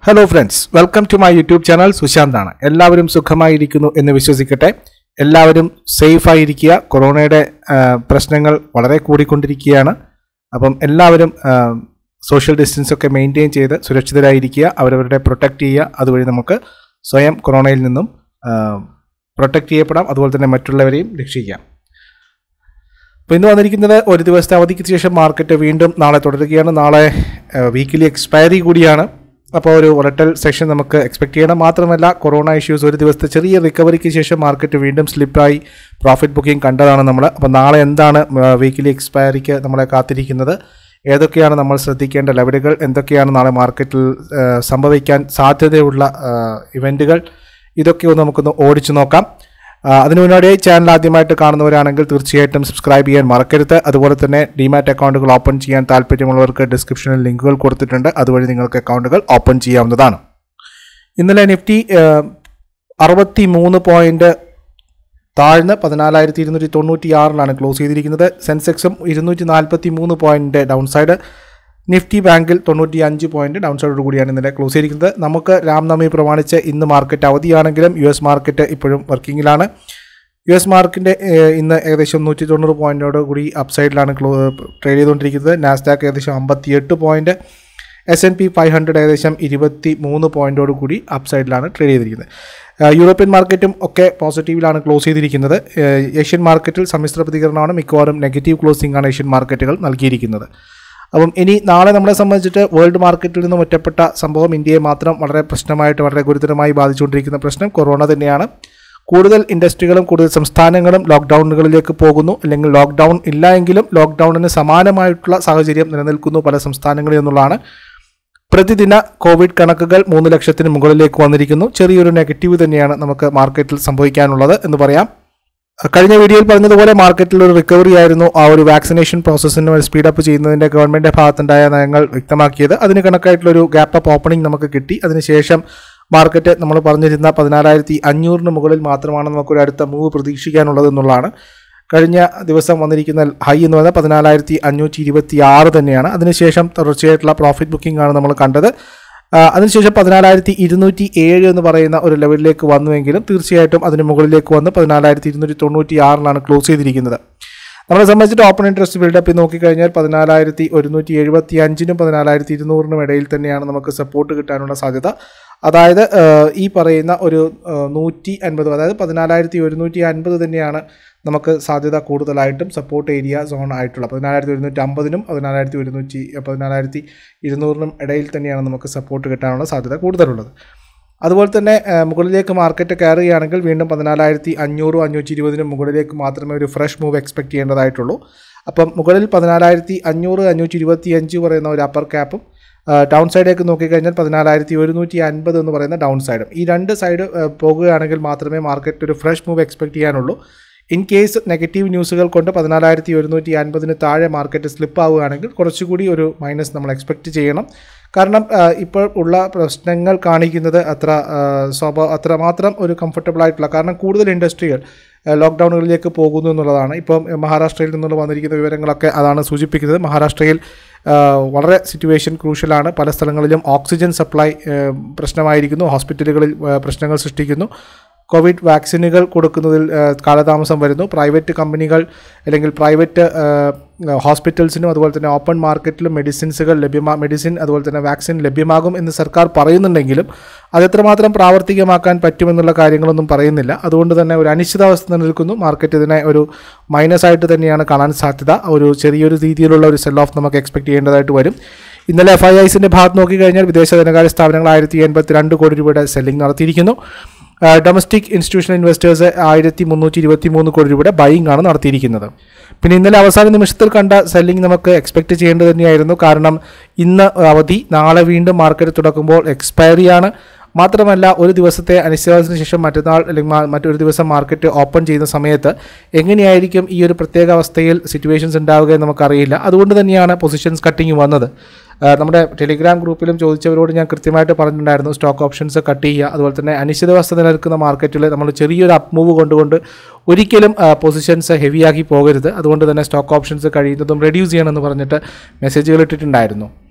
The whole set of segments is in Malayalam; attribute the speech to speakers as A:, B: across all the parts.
A: hello friends welcome to my YouTube channel സുശാന്താണ് എല്ലാവരും സുഖമായിരിക്കുന്നു എന്ന് വിശ്വസിക്കട്ടെ എല്ലാവരും സേഫ് ആയിരിക്കുക കൊറോണയുടെ ആ, പ്രശ്നങ്ങൾ വളരെ കൂടിക്കൊണ്ടിരിക്കുകയാണ് അപ്പം എല്ലാവരും സോഷ്യൽ ഡിസ്റ്റൻസ് ഒക്കെ മെയിൻറ്റെയിൻ ചെയ്ത് സുരക്ഷിതരായിരിക്കുക അവരവരുടെ പ്രൊട്ടക്റ്റ് ചെയ്യുക അതുവഴി നമുക്ക് സ്വയം കൊറോണയിൽ നിന്നും പ്രൊട്ടക്റ്റ് ചെയ്യപ്പെടാം അതുപോലെ തന്നെ മറ്റുള്ളവരെയും രക്ഷിക്കാം അപ്പോൾ ഇന്ന് വന്നിരിക്കുന്നത് ഒരു ദിവസത്തെ അവധിക്ക് ശേഷം മാർക്കറ്റ് വീണ്ടും നാളെ തുടരുകയാണ് നാളെ വീക്കിലി എക്സ്പയറി കൂടിയാണ് അപ്പോൾ ഒരു വോളറ്റൽ സെഷൻ നമുക്ക് എക്സ്പെക്ട് ചെയ്യണം മാത്രമല്ല കൊറോണ ഇഷ്യൂസ് ഒരു ദിവസത്തെ ചെറിയ റിക്കവറിക്ക് ശേഷം മാർക്കറ്റ് വീണ്ടും സ്ലിപ്പായി പ്രോഫിറ്റ് ബുക്കിംഗ് കണ്ടതാണ് നമ്മൾ അപ്പോൾ നാളെ എന്താണ് വീക്കിലി എക്സ്പയറിക്ക് നമ്മളെ കാത്തിരിക്കുന്നത് ഏതൊക്കെയാണ് നമ്മൾ ശ്രദ്ധിക്കേണ്ട ലെവലുകൾ എന്തൊക്കെയാണ് നാളെ മാർക്കറ്റിൽ ആ, സംഭവിക്കാൻ സാധ്യതയുള്ള ഇവൻറ്റുകൾ ഇതൊക്കെ ഒന്ന് നമുക്കൊന്ന് ഓടിച്ചു നോക്കാം ആ, അതിനു മുന്നോടിയായി ചാനൽ ആദ്യമായിട്ട് കാണുന്നവരാണെങ്കിൽ തീർച്ചയായിട്ടും സബ്സ്ക്രൈബ് ചെയ്യാൻ മറക്കരുത് അതുപോലെ തന്നെ ഡിമാറ്റ് അക്കൗണ്ടുകൾ ഓപ്പൺ ചെയ്യാൻ താല്പര്യമുള്ളവർക്ക് ഡിസ്ക്രിപ്ഷനിൽ ലിങ്കുകൾ കൊടുത്തിട്ടുണ്ട് അതുവഴി നിങ്ങൾക്ക് അക്കൗണ്ടുകൾ ഓപ്പൺ ചെയ്യാവുന്നതാണ് ഇന്നലെ നിഫ്റ്റി അറുപത്തി മൂന്ന് പോയിന്റ് താഴ്ന്ന് പതിനാലായിരത്തി ഇരുന്നൂറ്റി തൊണ്ണൂറ്റി ആറിലാണ് ക്ലോസ് ചെയ്തിരിക്കുന്നത് സെൻസെക്സും ഇരുന്നൂറ്റി നാൽപ്പത്തി മൂന്ന് പോയിന്റ് ഡൗൺ സൈഡ് നിഫ്റ്റി ബാങ്കിൽ തൊണ്ണൂറ്റി അഞ്ച് പോയിന്റ് ഡൗൺ സൈഡോട് കൂടിയാണ് ഇന്നലെ ക്ലോസ് ചെയ്തിരിക്കുന്നത് നമുക്ക് രാംനവമി പ്രമാണിച്ച് ഇന്ന് മാർക്കറ്റ് അവധിയാണെങ്കിലും യു എസ് മാർക്കറ്റ് ഇപ്പോഴും വർക്കിങ്ങിലാണ് യു എസ് മാർക്കിൻ്റെ ഇന്ന് ഏകദേശം നൂറ്റി തൊണ്ണൂറ് പോയിൻറ്റോട് കൂടി അപ്സൈഡിലാണ് ക്ലോ ട്രേഡ് ചെയ്തുകൊണ്ടിരിക്കുന്നത് നാസ്ഡാക്ക് ഏകദേശം അമ്പത്തിയെട്ട് point S N P five hundred ഏകദേശം ഇരുപത്തി മൂന്ന് പോയിൻറ്റോട് കൂടി അപ്സൈഡിലാണ് ട്രേഡ് ചെയ്തിരിക്കുന്നത് ആ, യൂറോപ്യൻ മാർക്കറ്റും ഒക്കെ പോസിറ്റീവിലാണ് ക്ലോസ് ചെയ്തിരിക്കുന്നത് ഏ, ഏഷ്യൻ മാർക്കറ്റിൽ സമ്മിശ്ര പ്രതികരണമാണ് മിക്കവാറും നെഗറ്റീവ് ക്ലോസിംഗ് ആണ് ഏഷ്യൻ മാർക്കറ്റുകൾ നൽകിയിരിക്കുന്നത് അപ്പം ഇനി നാളെ നമ്മളെ സംബന്ധിച്ചിട്ട് വേൾഡ് മാർക്കറ്റിൽ നിന്നും ഒറ്റപ്പെട്ട സംഭവം ഇന്ത്യയെ മാത്രം വളരെ പ്രശ്നമായിട്ട് വളരെ ഗുരുതരമായി ബാധിച്ചുകൊണ്ടിരിക്കുന്ന പ്രശ്നം കൊറോണ തന്നെയാണ് കൂടുതൽ ഇൻഡസ്ട്രികളും കൂടുതൽ സംസ്ഥാനങ്ങളും ലോക്ക്ഡൗണുകളിലേക്ക് പോകുന്നു അല്ലെങ്കിൽ ലോക്ക്ഡൗൺ ഇല്ല എങ്കിലും ലോക്ക്ഡൗണിന് സമാനമായിട്ടുള്ള സാഹചര്യം നിലനിൽക്കുന്നു പല സംസ്ഥാനങ്ങളിൽ എന്നുള്ളതാണ് പ്രതിദിന കോവിഡ് കണക്കുകൾ മൂന്ന് ലക്ഷത്തിന് മുകളിലേക്ക് വന്നിരിക്കുന്നു ചെറിയൊരു നെഗറ്റീവ് തന്നെയാണ് നമുക്ക് മാർക്കറ്റിൽ സംഭവിക്കാനുള്ളത് എന്ന് പറയാം കഴിഞ്ഞ വീഡിയോയിൽ പറഞ്ഞതുപോലെ മാർക്കറ്റിൽ ഒരു റിക്കവറി ആയിരുന്നു ആ ഒരു വാക്സിനേഷൻ പ്രോസസ്സിന് സ്പീഡപ്പ് ചെയ്യുന്നതിൻ്റെ ഗവൺമെൻറ് ഭാഗത്തുണ്ടായ നയങ്ങൾ വ്യക്തമാക്കിയത് അതിന് കണക്കായിട്ടുള്ളൊരു ഗ്യാപ്പ് അപ്പ് ഓപ്പണിംഗ് നമുക്ക് കിട്ടി അതിനുശേഷം മാർക്കറ്റ് നമ്മൾ പറഞ്ഞിരുന്ന പതിനാലായിരത്തി അഞ്ഞൂറിന് മുകളിൽ മാത്രമാണ് നമുക്കൊരു അടുത്ത മൂവ് പ്രതീക്ഷിക്കാനുള്ളത് എന്നുള്ളതാണ് കഴിഞ്ഞ ദിവസം വന്നിരിക്കുന്ന ഹൈ എന്ന് പറയുന്നത് പതിനാലായിരത്തി അഞ്ഞൂറ്റി ഇരുപത്തി ആറ് തന്നെയാണ് അതിനുശേഷം തുടർച്ചയായിട്ടുള്ള പ്രോഫിറ്റ് ബുക്കിംഗ് ആണ് നമ്മൾ കണ്ടത് ആ, അതിനുശേഷം പതിനാലായിരത്തി ഇരുന്നൂറ്റി ഏഴ് എന്ന് പറയുന്ന ഒരു ലെവലിലേക്ക് വന്നുവെങ്കിലും തീർച്ചയായിട്ടും അതിന് മുകളിലേക്ക് വന്ന് പതിനാലായിരത്തി ഇരുന്നൂറ്റി തൊണ്ണൂറ്റി ആറിലാണ് ക്ലോസ് ചെയ്തിരിക്കുന്നത് നമ്മളെ സംബന്ധിച്ചിട്ട് ഓപ്പൺ ഇൻട്രസ്റ്റ് ബിൽഡപ്പ് നോക്കിക്കഴിഞ്ഞാൽ പതിനാലായിരത്തി ഒരുന്നൂറ്റി എഴുപത്തി അഞ്ചിനും പതിനാലായിരത്തി ഇരുന്നൂറിനും ഇടയിൽ തന്നെയാണ് നമുക്ക് സപ്പോർട്ട് കിട്ടാനുള്ള സാധ്യത അതായത് ആ, ഈ പറയുന്ന ഒരു ആ, നൂറ്റി അൻപത് അതായത് പതിനാലായിരത്തി ഒരുന്നൂറ്റി അൻപത് തന്നെയാണ് നമുക്ക് സാധ്യത കൂടുതലായിട്ടും സപ്പോർട്ട് ഏരിയ സോൺ ആയിട്ടുള്ള പതിനാലായിരത്തി ഒരുന്നൂറ്റി അമ്പതിനും പതിനാലായിരത്തി ഒരുന്നൂറ്റി പതിനാലായിരത്തി ഇരുന്നൂറിനും ഇടയിൽ തന്നെയാണ് നമുക്ക് സപ്പോർട്ട് കിട്ടാനുള്ള സാധ്യത കൂടുതലുള്ളത് അതുപോലെ തന്നെ ആ, മുകളിലേക്ക് മാർക്കറ്റ് കയറുകയാണെങ്കിൽ വീണ്ടും പതിനാലായിരത്തി അഞ്ഞൂറും അഞ്ഞൂറ്റി ഇരുപതിനും മുകളിലേക്ക് മാത്രമേ ഒരു ഫ്രഷ് മൂവ് എക്സ്പെക്ട് ചെയ്യേണ്ടതായിട്ടുള്ളൂ അപ്പം മുകളിൽ പതിനാലായിരത്തി അഞ്ഞൂറ് അഞ്ഞൂറ്റി ഇരുപത്തി അഞ്ച് പറയുന്ന ഒരു അപ്പർ ക്യാപ്പും ഡൗൺ സൈഡേക്ക് നോക്കിക്കഴിഞ്ഞാൽ പതിനാലായിരത്തി ഒരുന്നൂറ്റി അൻപത് എന്ന് പറയുന്ന ഡൗൺ സൈഡും ഈ രണ്ട് സൈഡ് പോകുകയാണെങ്കിൽ മാത്രമേ മാർക്കറ്റ് ഒരു ഫ്രഷ് മൂവ് എക്സ്പെക്ട് ചെയ്യാനുള്ളൂ ഇൻ കേസ് നെഗറ്റീവ് ന്യൂസുകൾ കൊണ്ട് പതിനാലായിരത്തി ഒരുന്നൂറ്റി അൻപതിന് താഴെ മാർക്കറ്റ് സ്ലിപ്പ് ആവുകയാണെങ്കിൽ കുറച്ചുകൂടി ഒരു മൈനസ് നമ്മൾ എക്സ്പെക്റ്റ് ചെയ്യണം കാരണം ആ, ഇപ്പോൾ ഉള്ള പ്രശ്നങ്ങൾ കാണിക്കുന്നത് അത്ര ആ, സ്വഭാവ അത്രമാത്രം ഒരു കംഫർട്ടബിൾ ആയിട്ടുള്ള കാരണം കൂടുതൽ ഇൻഡസ്ട്രികൾ ലോക്ക്ഡൗണുകളിലേക്ക് പോകുന്നു എന്നുള്ളതാണ് ഇപ്പം മഹാരാഷ്ട്രയിൽ നിന്നുള്ള വന്നിരിക്കുന്ന വിവരങ്ങളൊക്കെ അതാണ് സൂചിപ്പിക്കുന്നത് മഹാരാഷ്ട്രയിൽ ആ, വളരെ സിറ്റുവേഷൻ ക്രൂഷ്യലാണ് പല സ്ഥലങ്ങളിലും ഓക്സിജൻ സപ്ലൈ ആ, പ്രശ്നമായിരിക്കുന്നു ഹോസ്പിറ്റലുകളിൽ ആ, പ്രശ്നങ്ങൾ സൃഷ്ടിക്കുന്നു കോവിഡ് വാക്സിനുകൾ കൊടുക്കുന്നതിൽ ആ, കാലതാമസം വരുന്നു പ്രൈവറ്റ് കമ്പനികൾ അല്ലെങ്കിൽ പ്രൈവറ്റ് ആ, ഹോസ്പിറ്റൽസിനും അതുപോലെ തന്നെ ഓപ്പൺ മാർക്കറ്റിലും മെഡിസിൻസുകൾ ലഭ്യമാ മെഡിസിൻ അതുപോലെ തന്നെ വാക്സിൻ ലഭ്യമാകും എന്ന് സർക്കാർ പറയുന്നുണ്ടെങ്കിലും അത് എത്രമാത്രം പ്രാവർത്തികമാക്കാൻ പറ്റുമെന്നുള്ള കാര്യങ്ങളൊന്നും പറയുന്നില്ല അതുകൊണ്ട് തന്നെ ഒരു അനിശ്ചിതാവസ്ഥ നിലനിൽക്കുന്നു മാർക്കറ്റ് ഇതിനെ ഒരു മൈനസ് ആയിട്ട് തന്നെയാണ് കാണാൻ സാധ്യത ഒരു ചെറിയൊരു രീതിയിലുള്ള ഒരു സെൽ ഓഫ് നമുക്ക് എക്സ്പെക്ട് ചെയ്യേണ്ടതായിട്ട് വരും ഇന്നലെ എഫ് ഐ ഐസിൻ്റെ ഭാഗത്ത് നോക്കിക്കഴിഞ്ഞാൽ വിദേശ ധനകാര്യ സ്ഥാപനങ്ങൾ ആയിരത്തി എൺപത്തി രണ്ട് കോടി രൂപയുടെ സെല്ലിംഗ് നടത്തിയിരിക്കുന്നു ഡൊമസ്റ്റിക് ഇൻസ്റ്റിറ്റ്യൂഷണൽ ഇൻവെസ്റ്റേഴ്സ് ആയിരത്തി മുന്നൂറ്റി ഇരുപത്തി മൂന്ന് കോടി രൂപയുടെ ബൈയിങ് ആണ് നടത്തിയിരിക്കുന്നത് പിന്നെ ഇന്നലെ അവസാന നിമിഷത്തിൽ കണ്ട സെല്ലിംഗ് നമുക്ക് എക്സ്പെക്ട് ചെയ്യേണ്ടത് തന്നെയായിരുന്നു കാരണം ഇന്ന് അവധി നാളെ വീണ്ടും മാർക്കറ്റ് തുടക്കുമ്പോൾ എക്സ്പയറിയാണ് മാത്രമല്ല ഒരു ദിവസത്തെ അനിശ്ചിതാവസ്ഥയ്ക്ക് ശേഷം മറ്റന്നാൾ അല്ലെങ്കിൽ മാ- മറ്റൊരു ദിവസം മാർക്കറ്റ് ഓപ്പൺ ചെയ്യുന്ന സമയത്ത് എങ്ങനെയായിരിക്കും ഈ ഒരു പ്രത്യേക അവസ്ഥയിൽ സിറ്റുവേഷൻസ് ഉണ്ടാവുക എന്ന് നമുക്കറിയില്ല അതുകൊണ്ട് തന്നെയാണ് പൊസിഷൻസ് കട്ടിങ് വന്നത് ആ, നമ്മുടെ ടെലിഗ്രാം ഗ്രൂപ്പിലും ചോദിച്ചവരോട് ഞാൻ കൃത്യമായിട്ട് പറഞ്ഞിട്ടുണ്ടായിരുന്നു സ്റ്റോക്ക് ഓപ്ഷൻസ് കട്ട് ചെയ്യുക അതുപോലെ തന്നെ അനിശ്ചിതാവസ്ഥ നിലനിൽക്കുന്ന മാർക്കറ്റിൽ നമ്മൾ ചെറിയൊരു അപ്പ് മൂവ് കൊണ്ടുകൊണ്ട് ഒരിക്കലും പൊസിഷൻസ് ഹെവിയാക്കി പോകരുത് അതുകൊണ്ട് തന്നെ സ്റ്റോക്ക് ഓപ്ഷൻസ് കഴിയുന്നതും റെഡ്യൂസ് ചെയ്യണമെന്ന് പറഞ്ഞിട്ട് മെസ്സേജുകൾ ഇട്ടിട്ടുണ്ടായിരുന്നു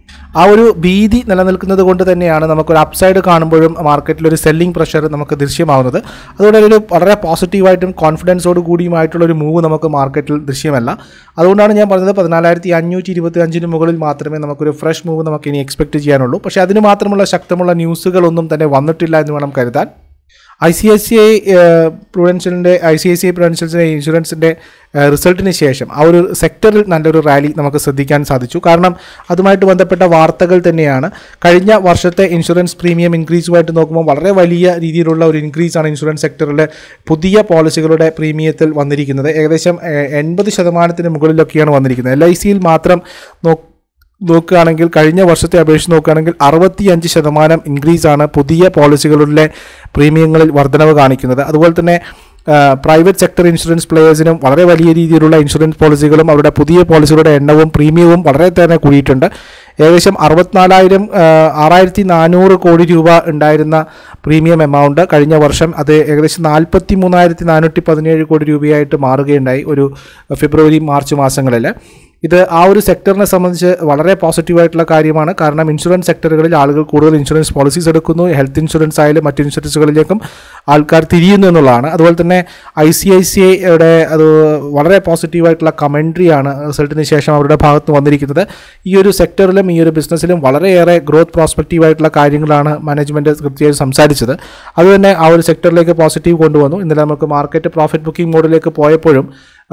A: ആ ഒരു ഭീതി നിലനിൽക്കുന്നത് കൊണ്ട് തന്നെയാണ് നമുക്കൊരു അപ്സൈഡ് കാണുമ്പോഴും മാർക്കറ്റിൽ ഒരു സെല്ലിംഗ് പ്രഷർ നമുക്ക് ദൃശ്യമാവുന്നത് അതുകൊണ്ട് ഒരു വളരെ പോസിറ്റീവായിട്ടും കോൺഫിഡൻസോട് കൂടിയുമായിട്ടുള്ള ഒരു മൂവ് നമുക്ക് മാർക്കറ്റിൽ ദൃശ്യമല്ല അതുകൊണ്ടാണ് ഞാൻ പറഞ്ഞത് പതിനാലായിരത്തി അഞ്ഞൂറ്റി ഇരുപത്തി അഞ്ചിന് മുകളിൽ മാത്രമേ നമുക്കൊരു ഫ്രഷ് മൂവ് നമുക്ക് ഇനി എക്സ്പെക്ട് ചെയ്യാനുള്ളൂ പക്ഷേ അതിന് മാത്രമുള്ള ശക്തമുള്ള ന്യൂസുകളൊന്നും തന്നെ വന്നിട്ടില്ല എന്ന് വേണം കരുതാൻ I C I C I പ്രൊഡൻഷ്യലിൻ്റെ I C I C I പ്രൊഡൻഷ്യൽസിൻ്റെ ഇൻഷുറൻസിൻ്റെ റിസൾട്ടിന് ശേഷം ആ ഒരു സെക്ടറിൽ നല്ലൊരു റാലി നമുക്ക് ശ്രദ്ധിക്കാൻ സാധിച്ചു കാരണം അതുമായിട്ട് ബന്ധപ്പെട്ട വാർത്തകൾ തന്നെയാണ് കഴിഞ്ഞ വർഷത്തെ ഇൻഷുറൻസ് പ്രീമിയം ഇൻക്രീസുമായിട്ട് നോക്കുമ്പോൾ വളരെ വലിയ രീതിയിലുള്ള ഒരു ഇൻക്രീസാണ് ഇൻഷുറൻസ് സെക്ടറിൽ പുതിയ പോളിസികളുടെ പ്രീമിയത്തിൽ വന്നിരിക്കുന്നത് ഏകദേശം എൺപത് ശതമാനത്തിന് മുകളിലൊക്കെയാണ് വന്നിരിക്കുന്നത് എൽ ഐ സിയിൽ മാത്രം നോ നോക്കുകയാണെങ്കിൽ കഴിഞ്ഞ വർഷത്തെ അപേക്ഷിച്ച് നോക്കുകയാണെങ്കിൽ അറുപത്തിയഞ്ച് ശതമാനം ഇൻക്രീസാണ് പുതിയ പോളിസികളുടെ പ്രീമിയങ്ങളിൽ വർധനവ് കാണിക്കുന്നത് അതുപോലെ തന്നെ പ്രൈവറ്റ് സെക്ടർ ഇൻഷുറൻസ് പ്ലേയേഴ്സിനും വളരെ വലിയ രീതിയിലുള്ള ഇൻഷുറൻസ് പോളിസികളും അവരുടെ പുതിയ പോളിസികളുടെ എണ്ണവും പ്രീമിയവും വളരെ തന്നെ കൂടിയിട്ടുണ്ട് ഏകദേശം അറുപത്തിനാലായിരം ആറായിരത്തി നാനൂറ് കോടി രൂപ ഉണ്ടായിരുന്ന പ്രീമിയം എമൗണ്ട് കഴിഞ്ഞ വർഷം അത് ഏകദേശം നാൽപ്പത്തി മൂന്നായിരത്തി നാനൂറ്റി പതിനേഴ് കോടി രൂപയായിട്ട് മാറുകയുണ്ടായി ഒരു ഫെബ്രുവരി മാർച്ച് മാസങ്ങളിൽ ഇത് ആ ഒരു സെക്ടറിനെ സംബന്ധിച്ച് വളരെ പോസിറ്റീവായിട്ടുള്ള കാര്യമാണ് കാരണം ഇൻഷുറൻസ് സെക്ടറുകളിൽ ആളുകൾ കൂടുതൽ ഇൻഷുറൻസ് പോളിസീസ് എടുക്കുന്നു ഹെൽത്ത് ഇൻഷുറൻസ് ആയാലും മറ്റ് ഇൻഷുറൻസുകളിലേക്കും ആൾക്കാർ തിരിയുന്നു എന്നുള്ളതാണ് അതുപോലെ തന്നെ ഐ സി ഐ സി ഐയുടെ അത് വളരെ പോസിറ്റീവായിട്ടുള്ള കമൻട്രിയാണ് റിസൾട്ടിന് ശേഷം അവരുടെ ഭാഗത്ത് വന്നിരിക്കുന്നത് ഈ ഒരു സെക്ടറിലും ഈ ഒരു ബിസിനസ്സിലും വളരെയേറെ ഗ്രോത്ത് പ്രോസ്പെക്റ്റീവായിട്ടുള്ള കാര്യങ്ങളാണ് മാനേജ്മെൻറ്റ് കൃത്യമായി സംസാരിച്ചത് അതുതന്നെ ആ ഒരു സെക്ടറിലേക്ക് പോസിറ്റീവ് കൊണ്ടുവന്നു ഇന്നലെ നമുക്ക് മാർക്കറ്റ് പ്രോഫിറ്റ് ബുക്കിംഗ് മോഡിലേക്ക് പോയപ്പോഴും